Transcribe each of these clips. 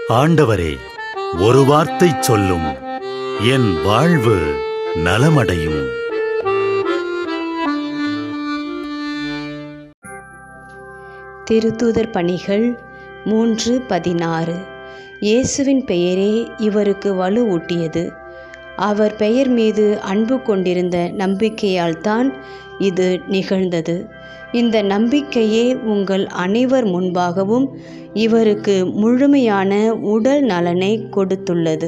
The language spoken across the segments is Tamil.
ஆண்டவரே ஒரு வார்த்தை சொல்லும் என் வாழ்வு நலமடையும் திருத்தூதர் பணிகள் மூன்று பதினாறு இயேசுவின் பெயரே இவருக்கு வலுவூட்டியது அவர் பெயர் மீது அன்பு கொண்டிருந்த நம்பிக்கையால் தான் இது நிகழ்ந்தது இந்த நம்பிக்கையே உங்கள் அனைவர் முன்பாகவும் இவருக்கு முழுமையான உடல் நலனை கொடுத்துள்ளது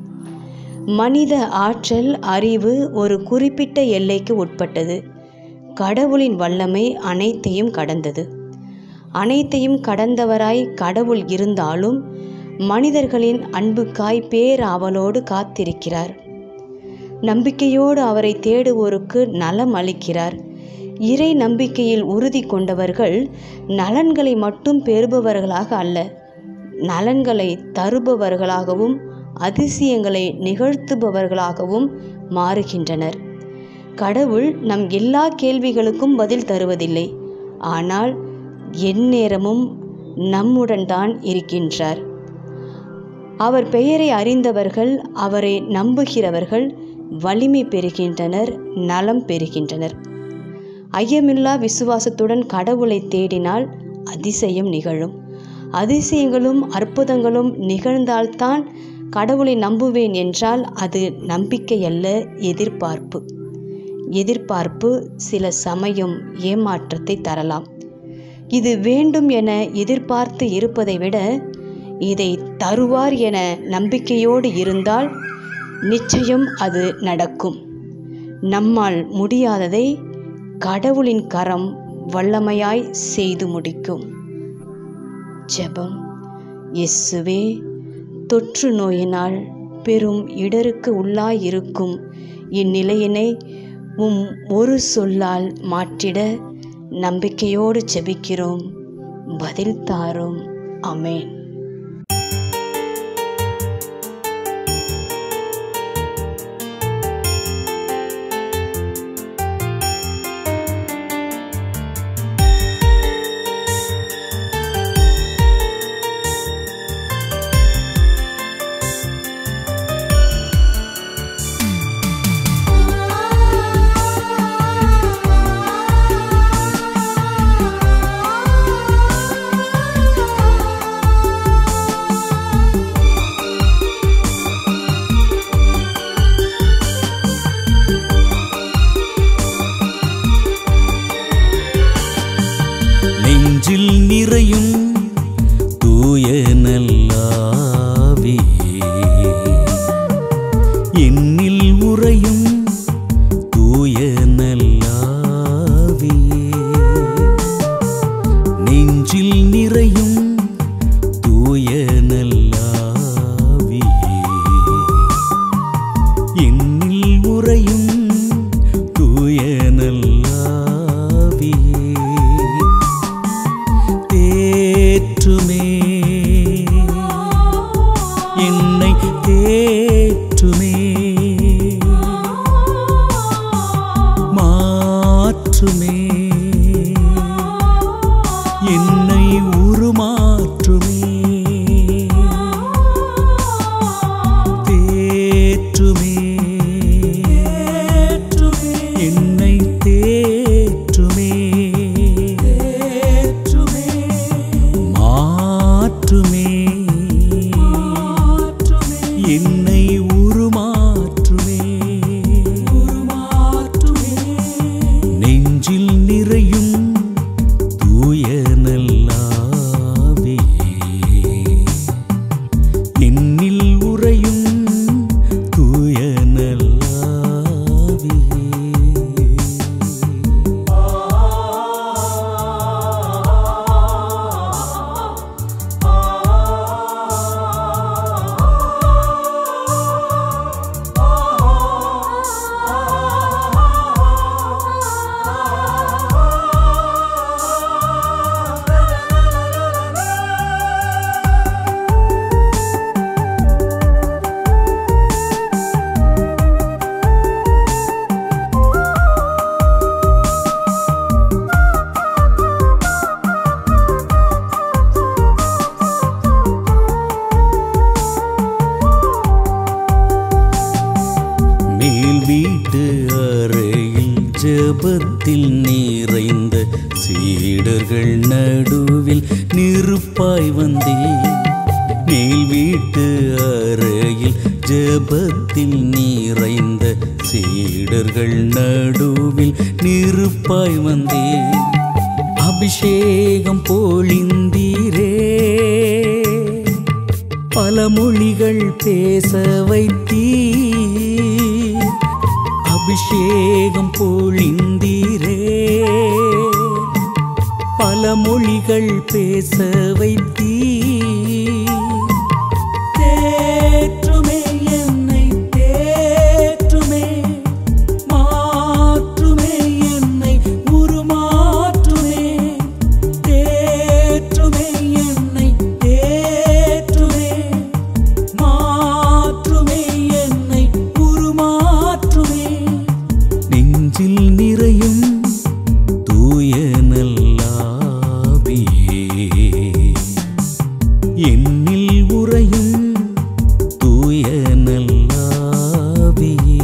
மனித ஆற்றல் அறிவு ஒரு குறிப்பிட்ட எல்லைக்கு உட்பட்டது கடவுளின் வல்லமை அனைத்தையும் கடந்தது அனைத்தையும் கடந்தவராய் கடவுள் இருந்தாலும் மனிதர்களின் அன்புக்காய் பேராவலோடு காத்திருக்கிறார் நம்பிக்கையோடு அவரை தேடுவோருக்கு நலம் அளிக்கிறார் இறை நம்பிக்கையில் உறுதி கொண்டவர்கள் நலன்களை மட்டும் பெறுபவர்களாக அல்ல நலன்களை தருபவர்களாகவும் அதிசயங்களை நிகழ்த்துபவர்களாகவும் மாறுகின்றனர் கடவுள் நம் எல்லா கேள்விகளுக்கும் பதில் தருவதில்லை ஆனால் எந்நேரமும் நம்முடன் தான் இருக்கின்றார் அவர் பெயரை அறிந்தவர்கள் அவரை நம்புகிறவர்கள் வலிமை பெறுகின்றனர் நலம் பெறுகின்றனர் ஐயமில்லா விசுவாசத்துடன் கடவுளை தேடினால் அதிசயம் நிகழும் அதிசயங்களும் அற்புதங்களும் நிகழ்ந்தால்தான் கடவுளை நம்புவேன் என்றால் அது நம்பிக்கை அல்ல எதிர்பார்ப்பு எதிர்பார்ப்பு சில சமயம் ஏமாற்றத்தை தரலாம் இது வேண்டும் என எதிர்பார்த்து இருப்பதை விட இதை தருவார் என நம்பிக்கையோடு இருந்தால் நிச்சயம் அது நடக்கும் நம்மால் முடியாததை கடவுளின் கரம் வல்லமையாய் செய்து முடிக்கும் ஜெபம் இயேசுவே தொற்று நோயினால் பெரும் இடருக்கு உள்ளாயிருக்கும் இந்நிலையினை உம் ஒரு சொல்லால் மாற்றிட நம்பிக்கையோடு ஜெபிக்கிறோம் பதில் தாரும் அமேன் நெஞ்சில் நிறையும் தூய நல்லாவே என்னில் உறையும் தூய நல்லாவே நெஞ்சில் நிறையும் தூய நல்லாவே என்னில் உறையும் தூய நல்லாவே தேற்றுமே என்னை தேற்றுமே மாற்றுமே என்னை உருமாற்றுமே தேற்றுமே என்னை தேற்றுமே மாற்றுமே என்னை உருமாற்றுமே நெஞ்சில் நிறையும் தூய நல்லாவே என்னில் உறையும் தூய நல்லாவே ஆ ஜெபத்தில் நிறைந்த சீடர்கள் நடுவில் நெருப்பாய் வந்தேன் மேல் வீட்டு அறையில் ஜெபத்தில் நிறைந்த சீடர்கள் நடுவில் நெருப்பாய் வந்தேன் அபிஷேகம் பொழிந்தீரே பல மொழிகள் பேச வைத்தீர் அபிஷேகம் பொழிந்தீரே பல மொழிகள் பேச வைத்தீர் தேற்றுமே என்னை தேற்றுமே மாற்றுமே என்னை உருமாற்றுமே தேற்றுமே என்னை தேற்றுமே மாற்றுமே என்னை உருமாற்றுமே நெஞ்சில் நிறையும் தூய நல்லாவியே என்னில் உறையும் தூய நல்லாவியே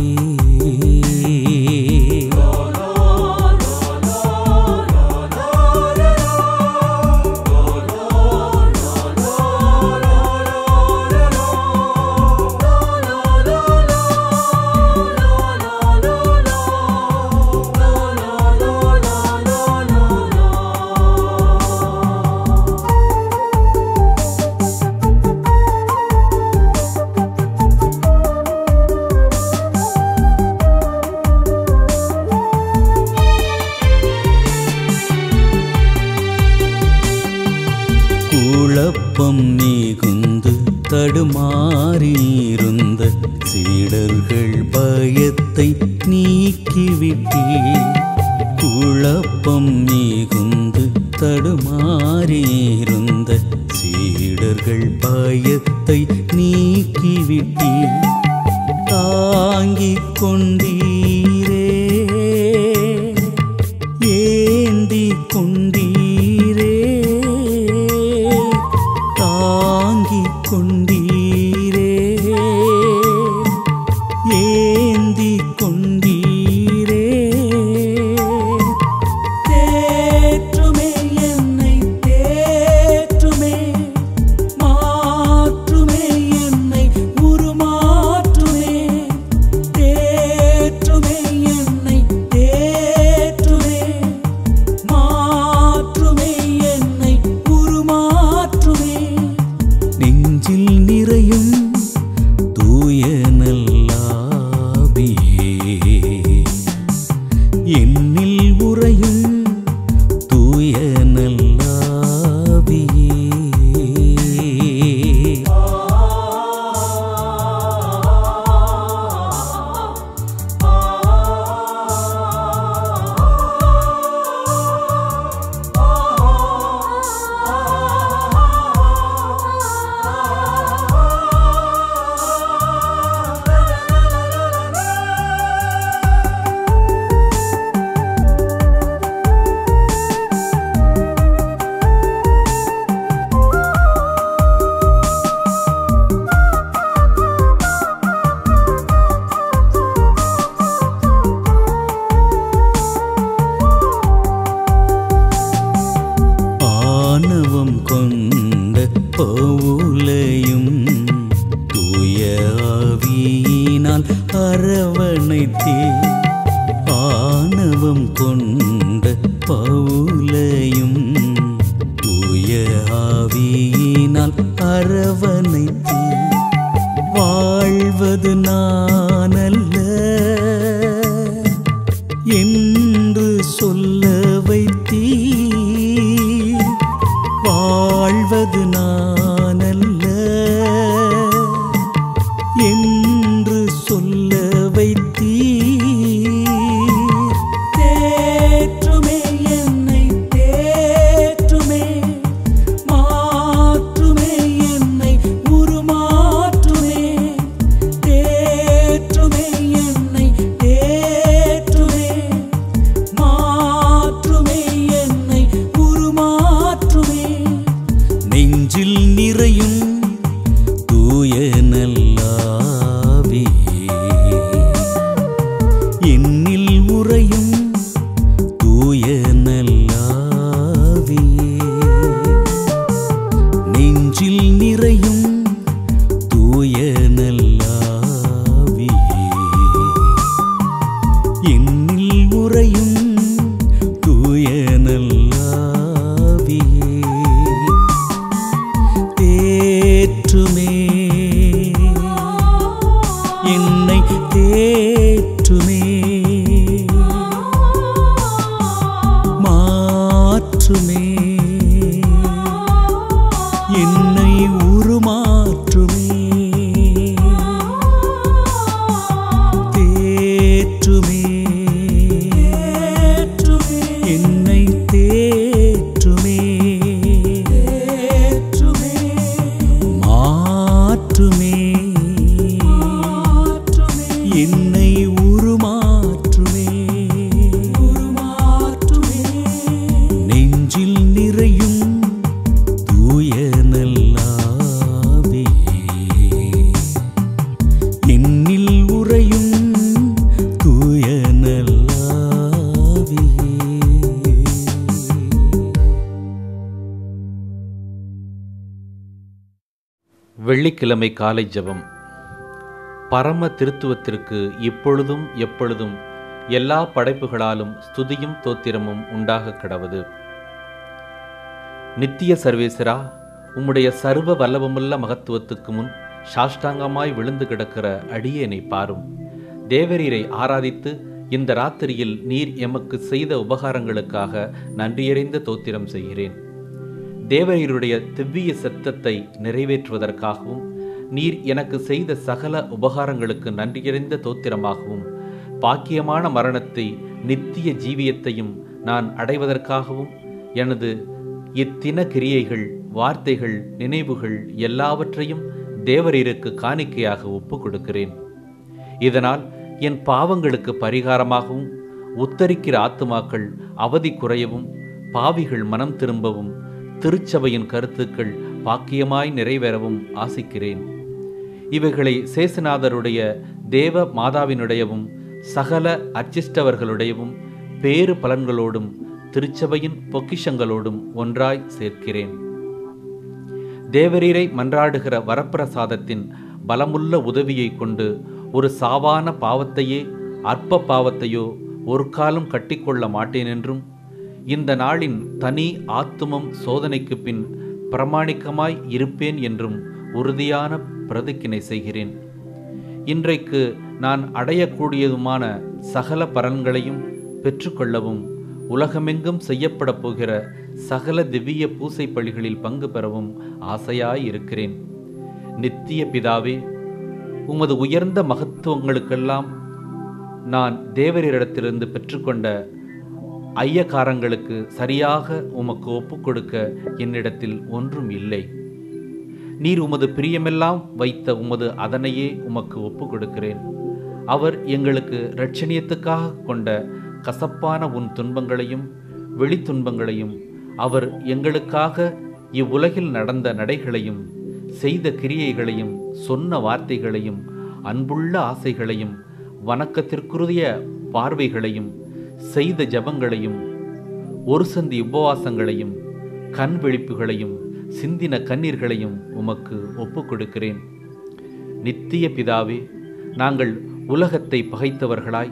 குழப்பம் நீகுந்து தடுமாறியிருந்த சீடர்கள் பயத்தை நீக்கிவிட்டே குழப்பம் நீகுந்து தடுமாறியிருந்த சீடர்கள் பயத்தை நீக்கிவிட்டே தாங்கிக் கொண்டீரே ஏந்தி கொண்டீரே தாங்கிக் கொண்டீரே ஏந்தி கொண்டீரே தேற்றுமே என்னை தேற்றுமே மாற்றுமே என்னை உருமாற்றுமே தேற்றுமே என்னை தேற்றுமே மாற்றுமே என்னை உருமாற்றுமே நெஞ்சில் நிறையும் தூய நல்லாவியே என்னில் உறையும் தூய நல்லாவியே ஆணவம் கொண்ட பவுலையும் தூய ஆவியினால் அரவணைத்தே ஆணவம் கொண்ட பவுலையும் தூய ஆவியினால் அரவணைத்தே வாழ்வது நானல்ல என்று சொல்ல வைத்தீர் வாழ்வது நானல்ல என்று சொல்ல வைத்தீர் தேற்றுமே என்னை தேற்றுமே மாற்றுமே என்னை உருமாற்றுமே தேற்றுமே என்னை தேற்றுமே மாற்றுமே என்னை உருமாற்றுமே நெஞ்சில் நிறையும் தூய நல்லாவியே என்னில் உறையும் நெஞ்சில் நிறையும் தூய நல்லாவியே என்னில் உறையும் தூய நல்லாவியே தேற்றுமே என்னை தேற்றுமே மாற்றுமே என்னை உருமாற்றுமே தேற்றுமே என்னை தேற்றுமே மாற்றுமே என்னை உருமாற்றுமே நெஞ்சில் நிறையும் தூய நல்லாவே என்னில் உறையும் தூய நல்லாவே வெள்ளிக்கிழமை காலை ஜெபம் பரம திருத்துவத்திற்கு இப்பொழுதும் எப்பொழுதும் எல்லா படைப்புகளாலும் ஸ்துதியும் தோத்திரமும் உண்டாக கடவுது நித்திய சர்வேசரா உம்முடைய சர்வ வல்லபமுள்ள மகத்துவத்துக்கு முன் சாஷ்டாங்கமாய் விழுந்து கிடக்கிற அடியேனை பாரும் தேவரீரை ஆராதித்து இந்த ராத்திரியில் நீர் எமக்கு செய்த உபகாரங்களுக்காக நன்றியறிந்த தோத்திரம் செய்கிறேன் தேவரீருடைய திவ்விய சத்தத்தை நிறைவேற்றுவதற்காகவும் நீர் எனக்கு செய்த சகல உபகாரங்களுக்கு நன்றியறிந்த தோத்திரமாகவும் பாக்கியமான மரணத்தை நித்திய ஜீவியத்தையும் நான் அடைவதற்காகவும் எனது இத்தின கிரியைகள் வார்த்தைகள் நினைவுகள் எல்லாவற்றையும் தேவரீருக்கு காணிக்கையாக ஒப்பு கொடுக்கிறேன் இதனால் என் பாவங்களுக்கு பரிகாரமாகவும் உத்தரிக்கிற ஆத்துமாக்கள் அவதி குறையவும் பாவிகள் மனம் திரும்பவும் திருச்சபையின் கருத்துக்கள் பாக்கியமாய் நிறைவேறவும் ஆசிக்கிறேன் இவைகளை சேசுநாதருடைய தேவ மாதாவினுடையவும் சகல அர்ச்சிஷ்டவர்களுடையவும் பேறு பலன்களோடும் திருச்சபையின் பொக்கிஷங்களோடும் ஒன்றாய் சேர்க்கிறேன் தேவரீரை மன்றாடுகிற வரப்பிரசாதத்தின் பலமுள்ள உதவியை கொண்டு ஒரு சாவான பாவத்தையே அற்ப பாவத்தையோ ஒரு காலம் கட்டிக்கொள்ள மாட்டேன் என்றும் இந்த நாளின் தனி ஆத்துமம் சோதனைக்கு பின் பிரமாணிக்கமாய் இருப்பேன் என்றும் உறுதியான பிரதிக்கினை செய்கிறேன் இன்றைக்கு நான் அடையக்கூடியதுமான சகல பலன்களையும் பெற்றுக்கொள்ளவும் உலகமெங்கும் செய்யப்பட போகிற சகல திவ்ய பூசை பலிகளில் பங்கு பெறவும் ஆசையாய் இருக்கிறேன் நித்திய பிதாவே உமது உயர்ந்த மகத்துவங்களுக்கெல்லாம் நான் தேவரிடத்திலிருந்து பெற்றுக்கொண்ட ஐயக்காரங்களுக்கு சரியாக உமக்கு ஒப்புக்கொடுக்க என்னிடத்தில் ஒன்றும் இல்லை நீர் உமது பிரியமெல்லாம் வைத்த உமது அதனையே உமக்கு ஒப்பு கொடுக்கிறேன் அவர் எங்களுக்கு இரட்சணியத்துக்காக கொண்ட கசப்பான உன் துன்பங்களையும் வெளித்துன்பங்களையும் அவர் எங்களுக்காக இவ்வுலகில் நடந்த நடைகளையும் செய்த கிரியைகளையும் சொன்ன வார்த்தைகளையும் அன்புள்ள ஆசைகளையும் வணக்கத்திற்குரிய பார்வைகளையும் செய்த ஜபங்களையும் ஒரு சந்தி உபவாசங்களையும் கண் விழிப்புகளையும் சிந்தின கண்ணீர்களையும் உமக்கு ஒப்புக் கொடுக்கிறேன் நித்திய பிதாவே நாங்கள் உலகத்தை பகைத்தவர்களாய்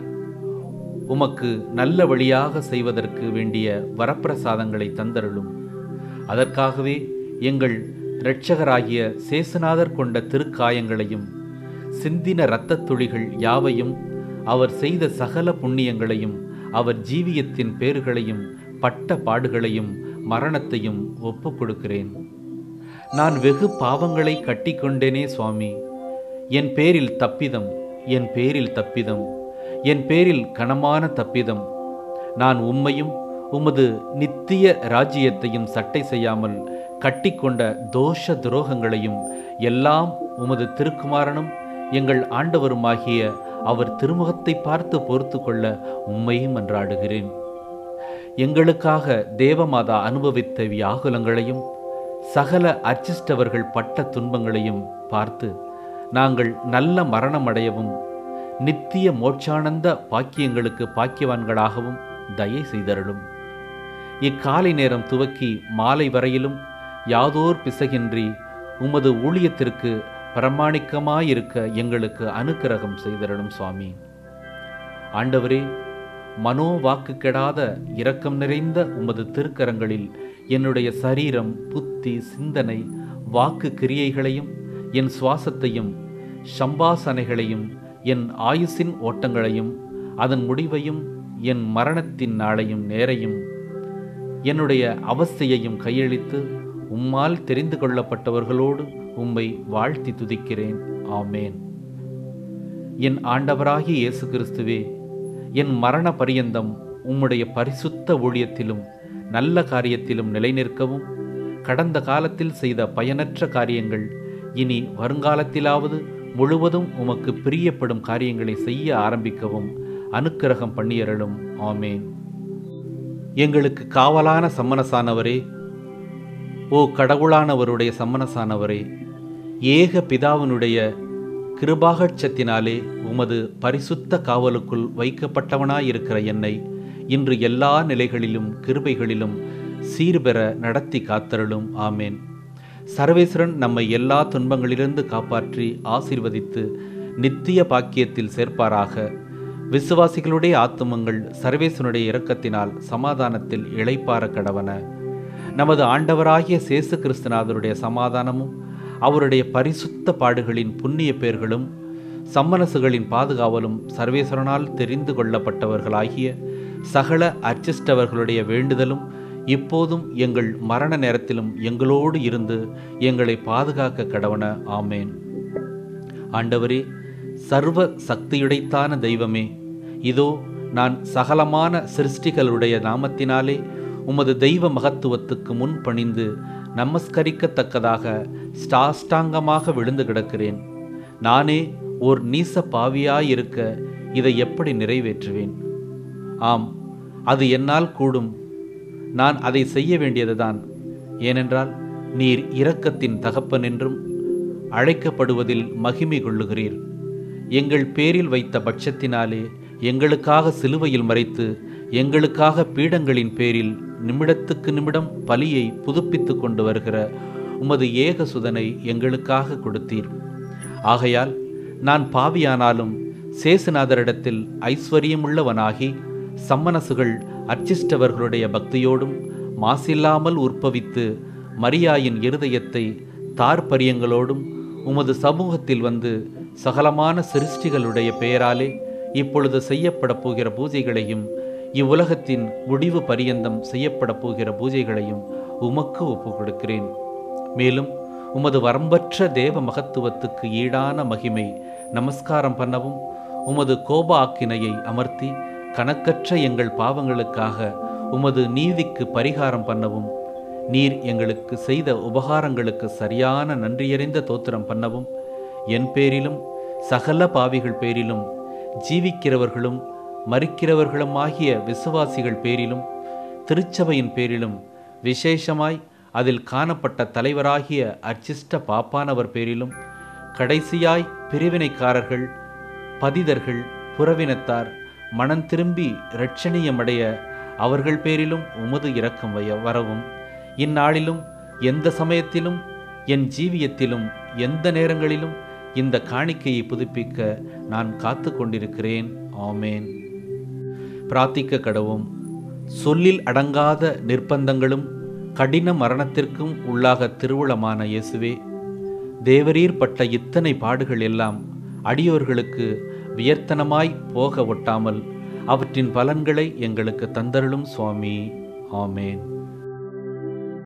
உமக்கு நல்ல வழியாக செய்வதற்கு வேண்டிய வரப்பிரசாதங்களை தந்தருளும் அதற்காகவே எங்கள் இரட்சகராகிய சேசுநாதர் கொண்ட திருக்காயங்களையும் சிந்தின இரத்தத் துளிகள் யாவையும் அவர் செய்த சகல புண்ணியங்களையும் அவர் ஜீவியத்தின் பேறுகளையும் பட்ட பாடுகளையும் மரணத்தையும் ஒப்புக் கொடுக்கிறேன் நான் வெகு பாவங்களை கட்டிக்கொண்டேனே சுவாமி என் பேரில் தப்பிதம் என் பேரில் தப்பிதம் என் பேரில் கனமான தப்பிதம் நான் உம்மையும் உமது நித்திய ராஜ்யத்தையும் சட்டை செய்யாமல் கட்டிக்கொண்ட தோஷ துரோகங்களையும் எல்லாம் உமது திருக்குமாரனும் எங்கள் ஆண்டவருமாகிய அவர் திருமுகத்தை பார்த்து பொறுத்து கொள்ள உம்மையும் மன்றாடுகிறேன் எங்களுக்காக தேவமாதா அனுபவித்த வியாகுலங்களையும் சகல அர்ச்சிஷ்டவர்கள் பட்ட துன்பங்களையும் பார்த்து நாங்கள் நல்ல மரணமடையவும் நித்திய மோட்சானந்த பாக்கியங்களுக்கு பாக்கியவான்களாகவும் தயை செய்தருளும் இக்காலை நேரம் துவக்கி மாலை வரையிலும் யாதோர் பிசகின்றி உமது ஊழியத்திற்கு பிரமாணிக்கமாயிருக்க எங்களுக்கு அனுக்கிரகம் செய்தரணும் சுவாமி ஆண்டவரே மனோ வாக்கு கெடாத இரக்கம் நிறைந்த உமது திருக்கரங்களில் என்னுடைய சரீரம் புத்தி சிந்தனை வாக்கு கிரியைகளையும் என் சுவாசத்தையும் சம்பாசனைகளையும் என் ஆயுசின் ஓட்டங்களையும் அதன் முடிவையும் என் மரணத்தின் நாளையும் நேரையும் என்னுடைய அவஸ்தையையும் கையளித்து உம்மால் தெரிந்து கொள்ளப்பட்டவர்களோடு உம்மை வாழ்த்தி துதிக்கிறேன் ஆமேன் என் ஆண்டவராகிய இயேசு கிறிஸ்துவே என் மரண பரியந்தம் உம்முடைய பரிசுத்த ஊழியத்திலும் நல்ல காரியத்திலும் நிலைநிற்கவும் கடந்த காலத்தில் செய்த பயனற்ற காரியங்கள் இனி வருங்காலத்திலாவது முழுவதும் உமக்கு பிரியப்படும் காரியங்களை செய்ய ஆரம்பிக்கவும் அனுக்கிரகம் பண்ணியருளும் ஆமேன் எங்களுக்கு காவலான சம்மனசானவரே ஓ கடவுளானவருடைய சம்மனசானவரே ஏக பிதாவினுடைய கிருபாகட்சத்தினாலே உமது பரிசுத்த காவலுக்குள் வைக்கப்பட்டவனாயிருக்கிற என்னை இன்று எல்லா நிலைகளிலும் கிருபைகளிலும் சீர்பெற நடத்தி காத்தருளும் ஆமேன் சர்வேஸ்வரன் நம்மை எல்லா துன்பங்களிலிருந்து காப்பாற்றி ஆசீர்வதித்து நித்திய பாக்கியத்தில் சேர்ப்பாராக விசுவாசிகளுடைய ஆத்துமங்கள் சர்வேசனுடைய இரக்கத்தினால் சமாதானத்தில் இளைப்பார கடவன நமது ஆண்டவராகிய சேசு கிறிஸ்துநாதருடைய சமாதானமும் அவருடைய பரிசுத்த பாடுகளின் புண்ணிய பேர்களும் சம்மனசுகளின் பாதுகாவலும் சர்வேஸ்வரனால் தெரிந்து கொள்ளப்பட்டவர்களாகிய சகல அர்ச்சிஷ்டவர்களுடைய வேண்டுதலும் இப்போதும் எங்கள் மரண நேரத்திலும் எங்களோடு இருந்து எங்களை பாதுகாக்க கடவன ஆமேன் ஆண்டவரே சர்வ சக்தியுடைத்தான தெய்வமே இதோ நான் சகலமான சிருஷ்டிகளுடைய நாமத்தினாலே உமது தெய்வ மகத்துவத்துக்கு முன் பணிந்து நமஸ்கரிக்கத்தக்கதாக ஸ்டாஷ்டாங்கமாக விழுந்து கிடக்கிறேன் நானே ஓர் நீச பாவியாயிருக்க இதை எப்படி நிறைவேற்றுவேன் ஆம் அது என்னால் கூடும் நான் அதை செய்ய வேண்டியதுதான் ஏனென்றால் நீர் இரக்கத்தின் தகப்பன் என்றும் அழைக்கப்படுவதில் மகிமை கொள்ளுகிறீர் எங்கள் பேரில் வைத்த பட்சத்தினாலே எங்களுக்காக சிலுவையில் மறைத்து எங்களுக்காக பீடங்களின் பேரில் நிமிடத்துக்கு நிமிடம் பலியை புதுப்பித்து கொண்டு வருகிற உமது ஏக சுதனை எங்களுக்காக கொடுத்தீர் ஆகையால் நான் பாவியானாலும் சேசுநாதரிடத்தில் ஐஸ்வர்யமுள்ளவனாகி சம்மனசுகள் அர்ச்சிஷ்டவர்களுடைய பக்தியோடும் மாசில்லாமல் உற்பவித்து மரியாயின் இருதயத்தை தார்பரியங்களோடும் உமது சமூகத்தில் வந்து சகலமான சிருஷ்டிகளுடைய பெயராலே இப்பொழுது செய்யப்பட போகிற பூஜைகளையும் இவ்வுலகத்தின் முடிவு பரியந்தம் செய்யப்பட போகிற பூஜைகளையும் உமக்கு ஒப்பு கொடுக்கிறேன் மேலும் உமது வரம்பற்ற தேவ மகத்துவத்துக்கு ஈடான மகிமை நமஸ்காரம் பண்ணவும் உமது கோப ஆக்கினையை அமர்த்தி கணக்கற்ற எங்கள் பாவங்களுக்காக உமது நீதிக்கு பரிகாரம் பண்ணவும் நீர் எங்களுக்கு செய்த உபகாரங்களுக்கு சரியான நன்றியறிந்த தோத்திரம் பண்ணவும் என் பேரிலும் சகல பாவிகள் பேரிலும் ஜீவிக்கிறவர்களும் மறிக்கிறவர்களும் ஆகிய விசுவாசிகள் பேரிலும் திருச்சபையின் பேரிலும் விசேஷமாய் அதில் காணப்பட்ட தலைவராகிய அர்ச்சிஷ்ட பாப்பானவர் பேரிலும் கடைசியாய் பிரிவினைக்காரர்கள் பதிதர்கள் புறவினத்தார் மனம் திரும்பி இரட்சணியமடைய அவர்கள் பேரிலும் உமது இரக்கம் வய வரவும் இந்நாளிலும் எந்த சமயத்திலும் என் ஜீவியத்திலும் எந்த நேரங்களிலும் இந்த காணிக்கையை புதுப்பிக்க நான் காத்து கொண்டிருக்கிறேன் ஆமேன் பிரார்த்திக்க கடவும் சொல்லில் அடங்காத நிர்பந்தங்களும் கடின மரணத்திற்கும் உள்ளாக திருவுளமான இயேசுவே தேவரீர் பட்ட இத்தனை பாடுகள் எல்லாம் அடியோர்களுக்கு வியர்த்தனமாய் போக ஒட்டாமல் அவற்றின் பலன்களை எங்களுக்கு தந்தருளும் சுவாமி ஆமேன்